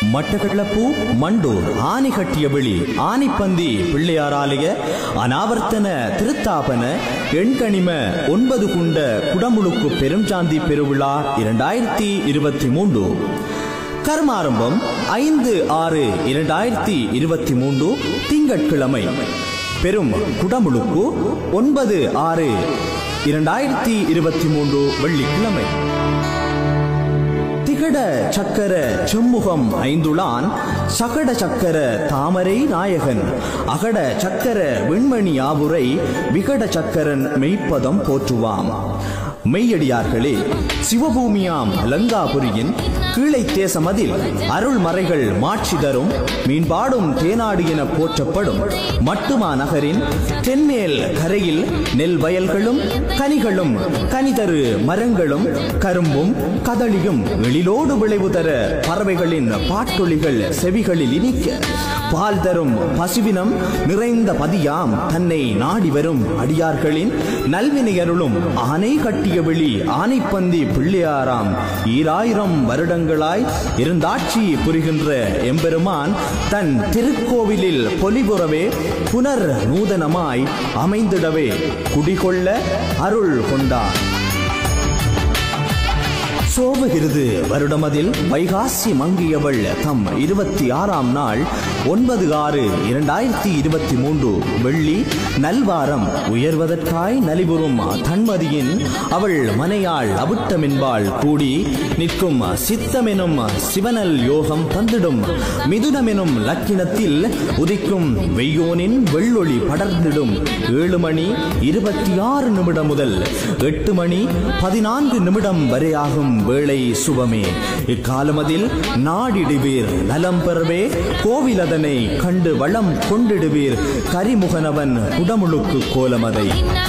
மட்டக்களப்பு மண்டூர் ஆனி கட்டிய வெளி ஆனிப்பந்தி பிள்ளையாராலய அனாவர்த்தன திருத்தாபன எண்கணிம ஒன்பது குண்ட குடமுழுக்கு பெருஞ்சாந்தி பெருவிழா இரண்டாயிரத்தி இருபத்தி மூன்று கர்மாரம்பம் ஐந்து ஆறு இரண்டாயிரத்தி இருபத்தி மூன்று திங்கட்கிழமை பெரும் குடமுழுக்கு ஒன்பது ஆறு இரண்டாயிரத்தி இருபத்தி மூன்று வெள்ளிக்கிழமை திகட சக்கர செம்முகம் ஐந்துளான் சகட சக்கர தாமரை நாயகன் அகட சக்கர வெண்மணி ஆவுரை விகட சக்கரன் மெய்ப்பதம் போற்றுவாம் மெய்யடியார்களே சிவபூமியாம் லங்காபுரியின் கீழை தேசமதில் அருள்மறைகள் மாட்சி தரும் மீன்பாடும் தேனாடு என போற்றப்படும் மட்டுமா நகரின் தென்மேல் கரையில் நெல் வயல்களும் கனிகளும் கனிதரு மரங்களும் கரும்பும் கதளியும் எழிலோடு விளைவு தர பறவைகளின் பாட்டொலிகள் செவிகளில் இனிக்க பால் தரும் பசுவினம் நிறைந்த பதியாம் தன்னை நாடி வரும் அடியார்களின் நல்வினையருளும் ஆனை கட்டிய வெளி ஆனைப்பந்தி பிள்ளையாராம் ஈராயிரம் வருடங்களாய் இருந்தாட்சி புரிகின்ற எம்பெருமான் தன் திருக்கோவிலில் பொலிபுறவே புனர் நூதனமாய் அமைந்திடவே குடிகொள்ள அருள் கொண்டார் சோபகிருது வருடமதில் வைகாசி மங்கியவள் தம் இருபத்தி ஆறாம் நாள் ஒன்பது ஆறு இரண்டாயிரத்தி இருபத்தி மூன்று வெள்ளி நல்வாரம் உயர்வதற்காய் நலிபுறும் தன்மதியின் அவள் மனையாள் அபுட்டமென்பாள் கூடி நிற்கும் சித்தமெனும் சிவனல் யோகம் தந்திடும் மிதுனமெனும் லக்கினத்தில் உதிக்கும் வெய்யோனின் வெள்ளொளி படர்ந்திடும் ஏழு மணி இருபத்தி ஆறு நிமிடம் முதல் எட்டு மணி பதினான்கு நிமிடம் வரையாகும் வேளை சுபமே இக்காலமதில் நாடிடுவீர் நலம் பெறவே கோவிலதனை கண்டு வளம் கொண்டிடுவீர் கரிமுகனவன் குடமுழுக்கு கோலமதை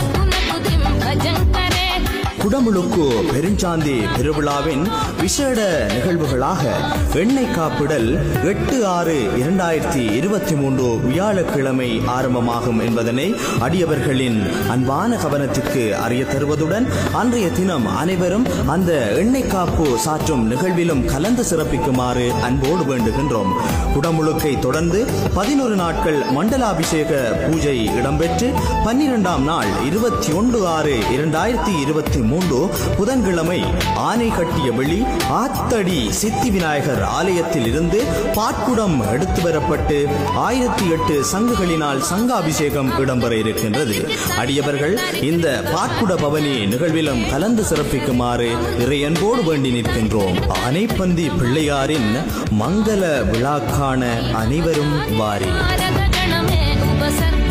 குடமுழுக்கு பெருஞ்சாந்தி திருவிழாவின் விசேட நிகழ்வுகளாக எண்ணெய் காப்பிடல் எட்டு ஆறு இரண்டாயிரத்தி இருபத்தி மூன்று வியாழக்கிழமை ஆரம்பமாகும் என்பதனை அடியவர்களின் அன்பான கவனத்திற்கு அறிய தருவதுடன் அன்றைய தினம் அனைவரும் அந்த எண்ணெய் காப்பு சாற்றும் நிகழ்விலும் கலந்து சிறப்பிக்குமாறு அன்போடு வேண்டுகின்றோம் குடமுழுக்கை தொடர்ந்து பதினோரு நாட்கள் மண்டலாபிஷேக பூஜை இடம்பெற்று பன்னிரெண்டாம் நாள் இருபத்தி ஒன்று ஆறு இரண்டாயிரத்தி இருபத்தி மூன்று புதன்கிழமை ஆனை கட்டிய வெளி ஆத்தடி சித்தி விநாயகர் ஆலயத்தில் இருந்து பாட்குடம் எடுத்து வரப்பட்டு ஆயிரத்தி எட்டு சங்குகளினால் சங்காபிஷேகம் இடம்பெற இருக்கின்றது அடியவர்கள் இந்த பாட்குட பவனி நிகழ்விலும் கலந்து சிறப்பிக்குமாறு இறையன்போடு வேண்டி நிற்கின்றோம் ஆனைப்பந்தி பிள்ளையாரின் மங்கள விழாக்கான அனைவரும் வாரி गणमे उपसर्ग